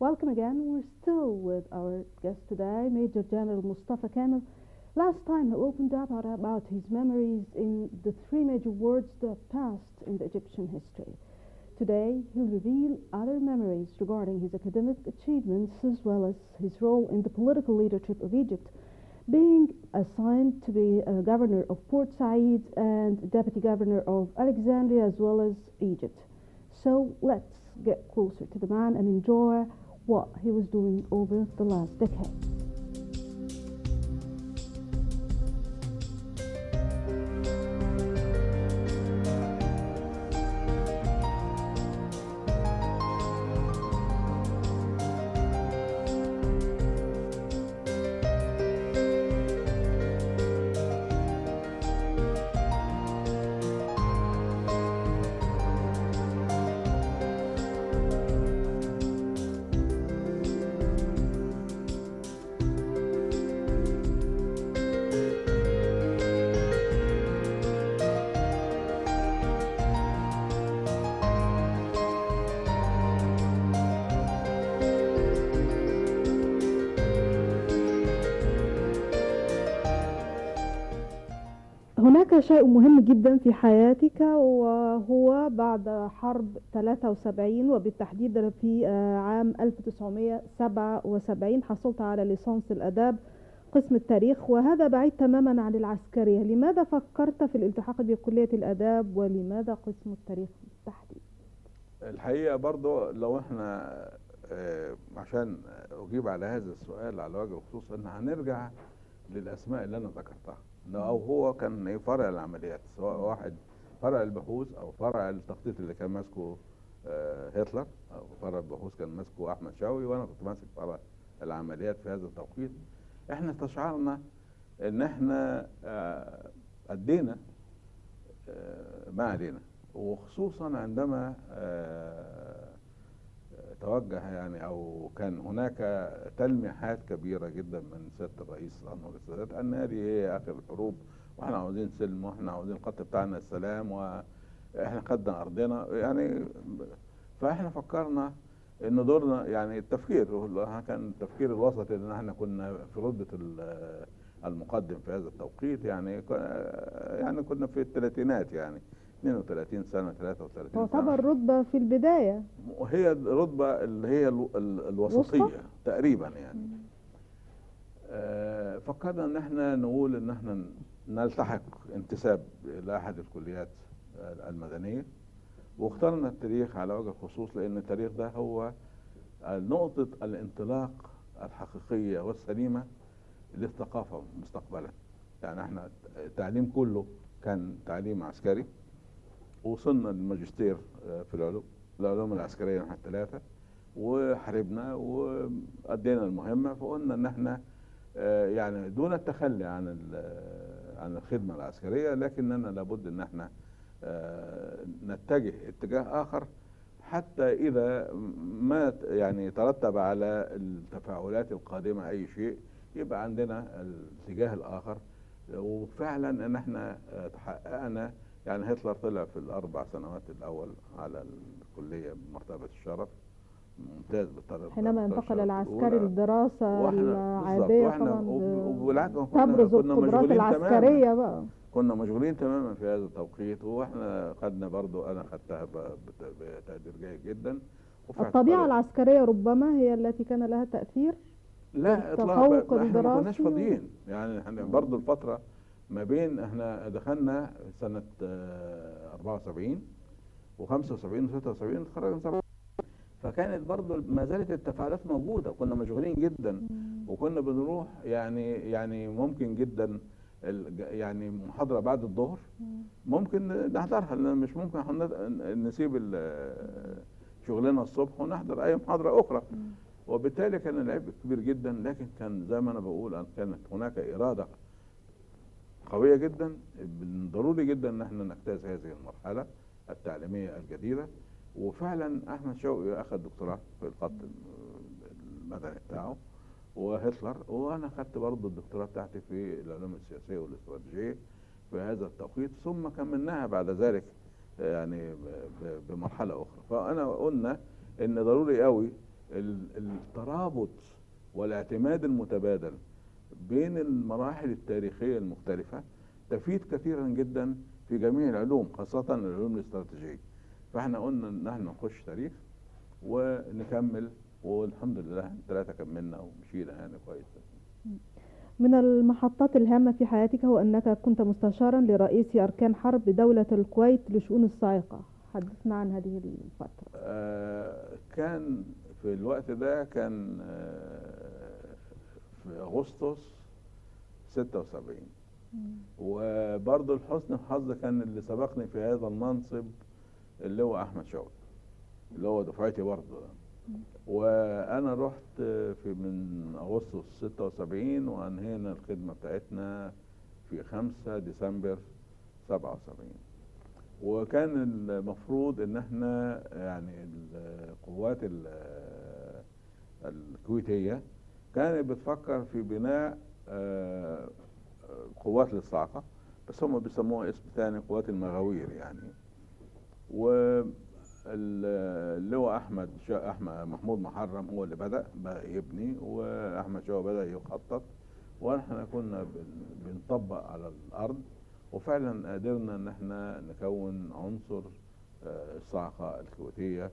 Welcome again. We're still with our guest today, Major General Mustafa Kamel. Last time he opened up about his memories in the three major wars that passed in the Egyptian history. Today, he'll reveal other memories regarding his academic achievements as well as his role in the political leadership of Egypt, being assigned to be a governor of Port Said and deputy governor of Alexandria as well as Egypt. So let's get closer to the man and enjoy what he was doing over the last decade. هناك شيء مهم جدا في حياتك وهو بعد حرب 73 وبالتحديد في عام 1977 حصلت على ليسانس الآداب قسم التاريخ وهذا بعيد تماما عن العسكرية لماذا فكرت في الالتحاق بكلية الآداب ولماذا قسم التاريخ بالتحديد الحقيقة برضو لو احنا آه، عشان أجيب على هذا السؤال على وجه الخصوص ان هنرجع للأسماء اللي أنا ذكرتها او هو كان فرع العمليات سواء واحد فرع البحوث او فرع التخطيط اللي كان ماسكه آه، هتلر او فرع البحوث كان ماسكه احمد شوقي وانا كنت ماسك فرع العمليات في هذا التوقيت احنا استشعرنا ان احنا آه، ادينا آه، ما علينا وخصوصا عندما توجه يعني او كان هناك تلميحات كبيره جدا من سياده الرئيس انور السادات ان هذه هي اخر الحروب واحنا عاوزين سلم واحنا عاوزين الخط بتاعنا السلام واحنا خدنا ارضنا يعني فاحنا فكرنا ان دورنا يعني التفكير كان التفكير الوسطي ان احنا كنا في رتبه المقدم في هذا التوقيت يعني يعني كنا في الثلاثينات يعني 32 سنة 33 سنة تعتبر رتبة في البداية وهي الرتبة اللي هي الوسطية وسطة؟ تقريبا يعني آه فكرنا ان احنا نقول ان احنا نلتحق انتساب الى احد الكليات المدنية واخترنا التاريخ على وجه الخصوص لان التاريخ ده هو نقطة الانطلاق الحقيقية والسليمة للثقافة مستقبلا يعني احنا التعليم كله كان تعليم عسكري وصلنا للماجستير في العلوم العلوم العسكريه نحن الثلاثه وحاربنا وادينا المهمه فقلنا ان احنا يعني دون التخلي عن عن الخدمه العسكريه لكننا لابد ان احنا نتجه اتجاه اخر حتى اذا ما يعني ترتب على التفاعلات القادمه اي شيء يبقى عندنا الاتجاه الاخر وفعلا ان احنا تحققنا يعني هتلر طلع في الاربع سنوات الاول على الكليه بمرتبه الشرف ممتاز بالطريقه حينما انتقل العسكري للدراسه العاديه واحنا وبالعكس تبرز القدرات العسكريه تماماً. بقى كنا مشغولين تماما في هذا التوقيت واحنا خدنا برضو انا خدتها بتقدير جيد جدا الطبيعه العسكريه ربما هي التي كان لها تاثير لا اطلاقا احنا ما كناش فاضيين يعني احنا برضو الفتره ما بين احنا دخلنا سنة 74 و75 و76 اتخرجنا 77 فكانت برضو ما زالت التفاعلات موجودة كنا مشغولين جدا وكنا بنروح يعني يعني ممكن جدا يعني محاضرة بعد الظهر ممكن نحضرها لان مش ممكن نسيب شغلنا الصبح ونحضر اي محاضرة اخرى وبالتالي كان العبء كبير جدا لكن كان زي ما انا بقول كانت هناك اراده قويه جدا ضروري جدا ان احنا نجتاز هذه المرحله التعليميه الجديده وفعلا احمد شوقي اخذ دكتوراه في الخط المدني بتاعه وهتلر وانا اخذت برضه الدكتوراه بتاعتي في العلوم السياسيه والاستراتيجيه في هذا التوقيت ثم كملناها بعد ذلك يعني بمرحله اخرى فانا قلنا ان ضروري قوي الترابط والاعتماد المتبادل بين المراحل التاريخية المختلفة تفيد كثيرا جدا في جميع العلوم خاصة العلوم الاستراتيجية فاحنا قلنا ان احنا نخش تاريخ ونكمل والحمد لله ثلاثة كملنا ومشينا يعني كويس من المحطات الهامة في حياتك هو أنك كنت مستشارا لرئيس أركان حرب دولة الكويت لشؤون الصاعقة حدثنا عن هذه الفترة آه كان في الوقت ده كان آه في أغسطس 76 وبرضه لحسن الحظ كان اللي سبقني في هذا المنصب اللي هو أحمد شوقي اللي هو دفعتي برضه وانا رحت في من اغسطس 76 وانهينا الخدمه بتاعتنا في 5 ديسمبر 77 وكان المفروض ان احنا يعني القوات الكويتيه كانت بتفكر في بناء قوات للصاعقه بس هم بيسموها اسم ثاني قوات المغاوير يعني و اللي هو احمد احمد محمود محرم هو اللي بدا يبني واحمد شوقي بدا يخطط واحنا كنا بنطبق على الارض وفعلا قدرنا ان احنا نكون عنصر الصاعقه الكويتيه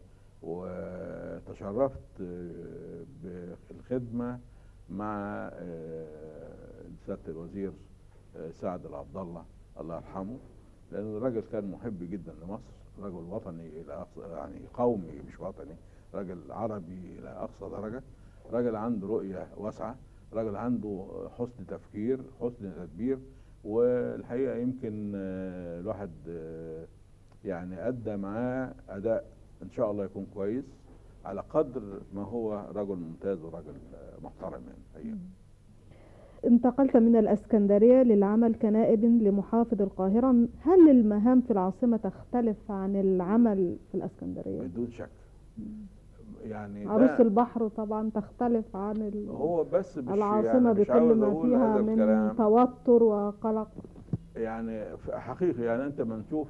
وتشرفت بالخدمه مع سياده الوزير سعد العبد الله الله يرحمه لان الراجل كان محب جدا لمصر رجل وطني الى اقصى يعني قومي مش وطني راجل عربي الى اقصى درجه راجل عنده رؤيه واسعه راجل عنده حسن تفكير حسن تدبير والحقيقه يمكن الواحد يعني ادى معاه اداء ان شاء الله يكون كويس على قدر ما هو رجل ممتاز وراجل محترم يعني الحقيقه انتقلت من الاسكندريه للعمل كنائب لمحافظ القاهره هل المهام في العاصمه تختلف عن العمل في الاسكندريه بدون شك يعني عروس البحر طبعا تختلف عن هو بس مش العاصمه يعني بكل ما فيها من الكلام. توتر وقلق يعني حقيقي يعني انت ما نشوف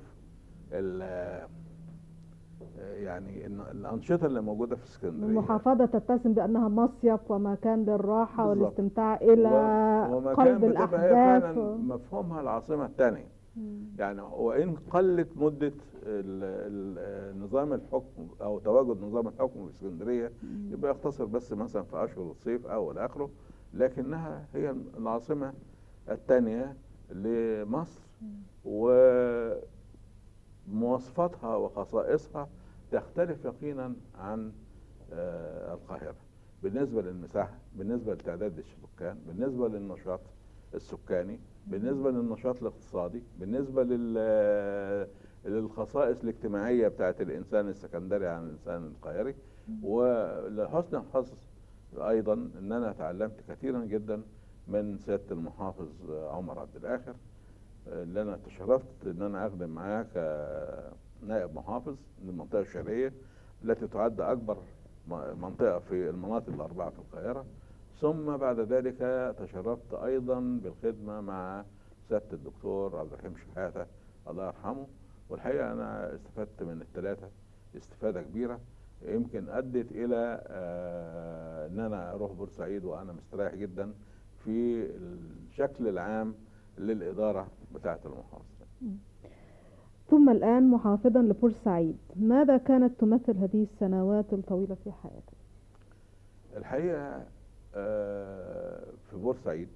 يعني الانشطه اللي موجوده في اسكندريه المحافظه تتسم بانها مصيف ومكان للراحه بالزبط. والاستمتاع الى و... قلب الاحداث هي فعلا و... مفهومها العاصمه الثانيه يعني وان قلت مده نظام الحكم او تواجد نظام الحكم في اسكندريه يبقى يقتصر بس مثلا في اشهر الصيف او الى اخره لكنها هي العاصمه الثانيه لمصر ومواصفاتها وخصائصها تختلف يقينا عن القاهرة بالنسبة للمساحة بالنسبة لتعداد السكان بالنسبة للنشاط السكاني بالنسبة للنشاط الاقتصادي بالنسبة لل للخصائص الاجتماعية بتاعت الإنسان السكندري عن الإنسان القاهري ولحسن الحظ أيضا أن أنا تعلمت كثيرا جدا من سيادة المحافظ عمر عبد الآخر اللي أنا تشرفت أن أنا أخدم معاه كنائب محافظ للمنطقة الشرقية التي تعد أكبر منطقة في المناطق الأربعة في القاهرة ثم بعد ذلك تشرفت أيضا بالخدمة مع سيادة الدكتور عبد الرحيم شحاتة الله يرحمه والحقيقة أنا استفدت من الثلاثة استفادة كبيرة يمكن أدت إلى أن أنا أروح بورسعيد وأنا مستريح جدا في الشكل العام للإدارة بتاعة المحافظة ثم الآن محافظا لبورسعيد ماذا كانت تمثل هذه السنوات الطويلة في حياتك؟ الحقيقة في بورسعيد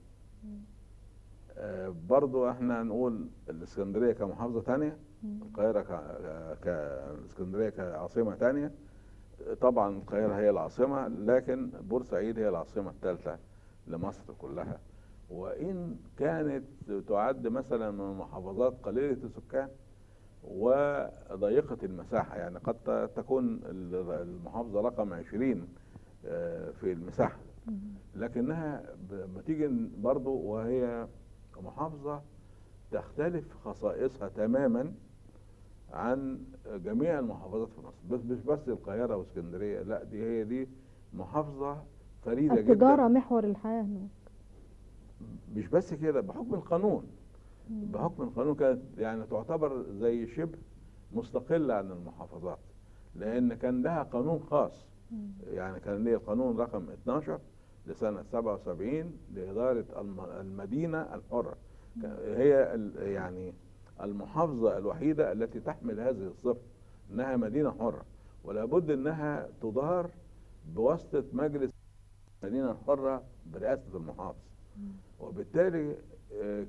برضو احنا نقول الاسكندرية كمحافظة تانية القاهرة كاسكندرية كعاصمة تانية طبعا القاهرة هي العاصمة لكن بورسعيد هي العاصمة الثالثة لمصر كلها وإن كانت تعد مثلا من محافظات قليلة السكان وضيقة المساحة يعني قد تكون المحافظة رقم 20 في المساحة لكنها لما تيجي برضو وهي محافظة تختلف خصائصها تماما عن جميع المحافظات في مصر بس مش بس القاهرة واسكندرية لا دي هي دي محافظة فريدة جدا التجارة محور الحياة هناك مش بس كده بحكم القانون بحكم القانون كانت يعني تعتبر زي شبه مستقلة عن المحافظات لأن كان لها قانون خاص يعني كان ليه القانون رقم 12 لسنة 77 لإدارة المدينة الحرة هي يعني المحافظة الوحيدة التي تحمل هذه الصفة انها مدينة حرة ولا بد انها تدار بواسطة مجلس المدينة الحرة برئاسة المحافظ وبالتالي آه،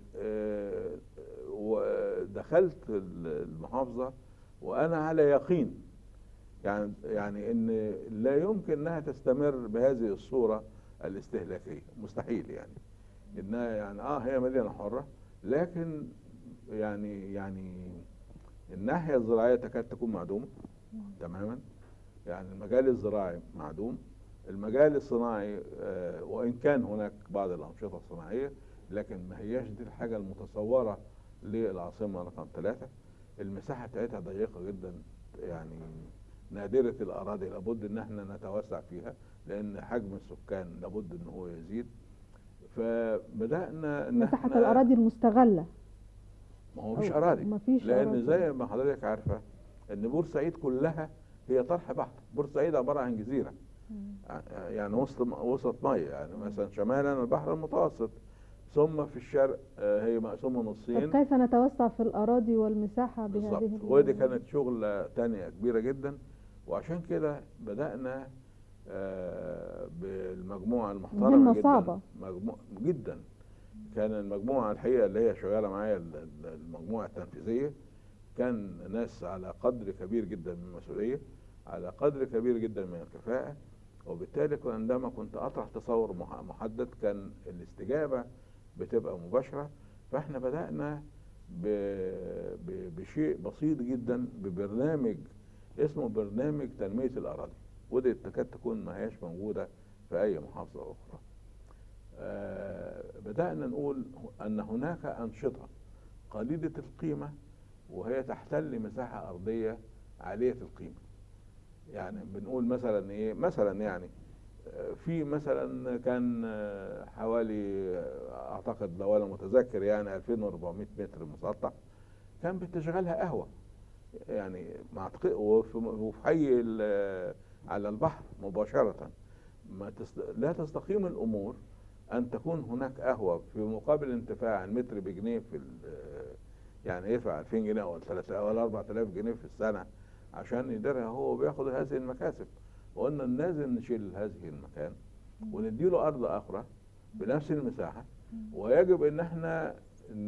آه، دخلت المحافظة وانا على يقين يعني يعني ان لا يمكن انها تستمر بهذه الصورة الاستهلاكية مستحيل يعني انها يعني اه هي مدينة حرة لكن يعني يعني الناحية الزراعية تكاد تكون معدومة تماما يعني المجال الزراعي معدوم المجال الصناعي آه وإن كان هناك بعض الأنشطة الصناعية لكن ما هياش دي الحاجة المتصورة للعاصمة رقم ثلاثة المساحة بتاعتها ضيقة جدا يعني نادرة الأراضي لابد إن احنا نتوسع فيها لأن حجم السكان لابد إن هو يزيد فبدأنا إن مساحة الأراضي المستغلة ما هو مفيش اراضي مفيش لان أراضي. زي ما حضرتك عارفه ان بورسعيد كلها هي طرح بحر بورسعيد عباره عن جزيره يعني وسط وسط ميه يعني مثلا شمالا البحر المتوسط ثم في الشرق آه، هي مقسومه نصين طب كيف نتوسع في الاراضي والمساحه بهذه بالظبط ودي كانت شغله تانية كبيره جدا وعشان كده بدانا آه، بالمجموعه المحترمه مهمة جدا صعبة. مجموعة جدا كان المجموعة الحقيقة اللي هي شغالة معايا المجموعة التنفيذية كان ناس على قدر كبير جدا من المسؤولية على قدر كبير جدا من الكفاءة وبالتالي عندما كنت أطرح تصور محدد كان الاستجابة بتبقى مباشرة فاحنا بدأنا بشيء بسيط جدا ببرنامج اسمه برنامج تنمية الأراضي ودي تكاد تكون ما هياش موجودة في أي محافظة أخرى آه، بدأنا نقول أن هناك أنشطة قليلة القيمة وهي تحتل مساحة أرضية عالية القيمة يعني بنقول مثلا إيه مثلا يعني آه، في مثلا كان آه، حوالي أعتقد لو أنا متذكر يعني 2400 متر مسطح كان بتشغلها قهوة يعني مع وفي حي على البحر مباشرة ما لا تستقيم الأمور أن تكون هناك قهوة في مقابل انتفاع المتر بجنيه في يعني يدفع 2000 جنيه أو 3000 أو 4000 جنيه في السنة عشان يديرها هو بياخد هذه المكاسب وقلنا لازم نشيل هذه المكان ونديله أرض أخرى بنفس المساحة ويجب ان احنا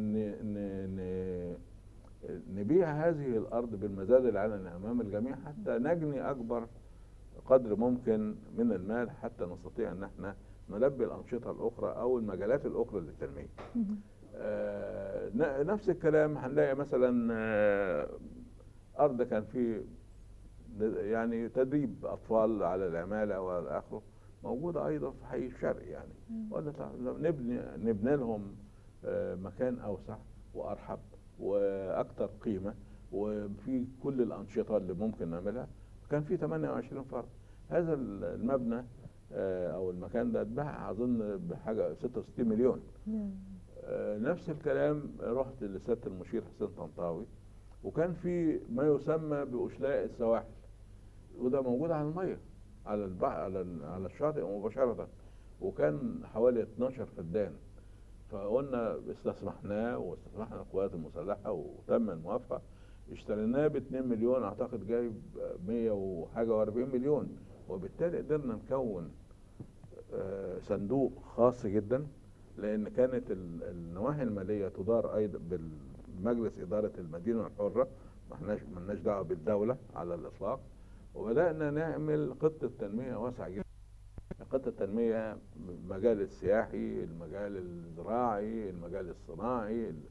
نبيع هذه الارض بالمزاد العلني امام الجميع حتى نجني اكبر قدر ممكن من المال حتى نستطيع ان احنا نلبي الأنشطة الأخرى أو المجالات الأخرى للتنمية آه نفس الكلام هنلاقي مثلا آه أرض كان في يعني تدريب أطفال على العمالة وإلى آخره موجودة أيضا في حي الشرق يعني قلنا نبني نبني لهم آه مكان أوسع وأرحب وأكثر قيمة وفي كل الأنشطة اللي ممكن نعملها كان في 28 فرد هذا المبنى آه، او المكان ده اتباع اظن بحاجه 66 مليون آه، نفس الكلام رحت لسياده المشير حسين طنطاوي وكان في ما يسمى باشلاء السواحل وده موجود على الميه على البحر على على الشاطئ مباشره وكان حوالي 12 فدان فقلنا استسمحناه واستسمحنا القوات المسلحه وتم الموافقه اشتريناه ب 2 مليون اعتقد جايب 100 وحاجه و40 مليون وبالتالي قدرنا نكون آه، صندوق خاص جدا لان كانت النواحي الماليه تدار ايضا بالمجلس اداره المدينه الحره ما احناش مالناش دعوه بالدوله على الاطلاق وبدانا نعمل خطه تنميه واسعه جدا خطه التنميه المجال السياحي المجال الزراعي المجال الصناعي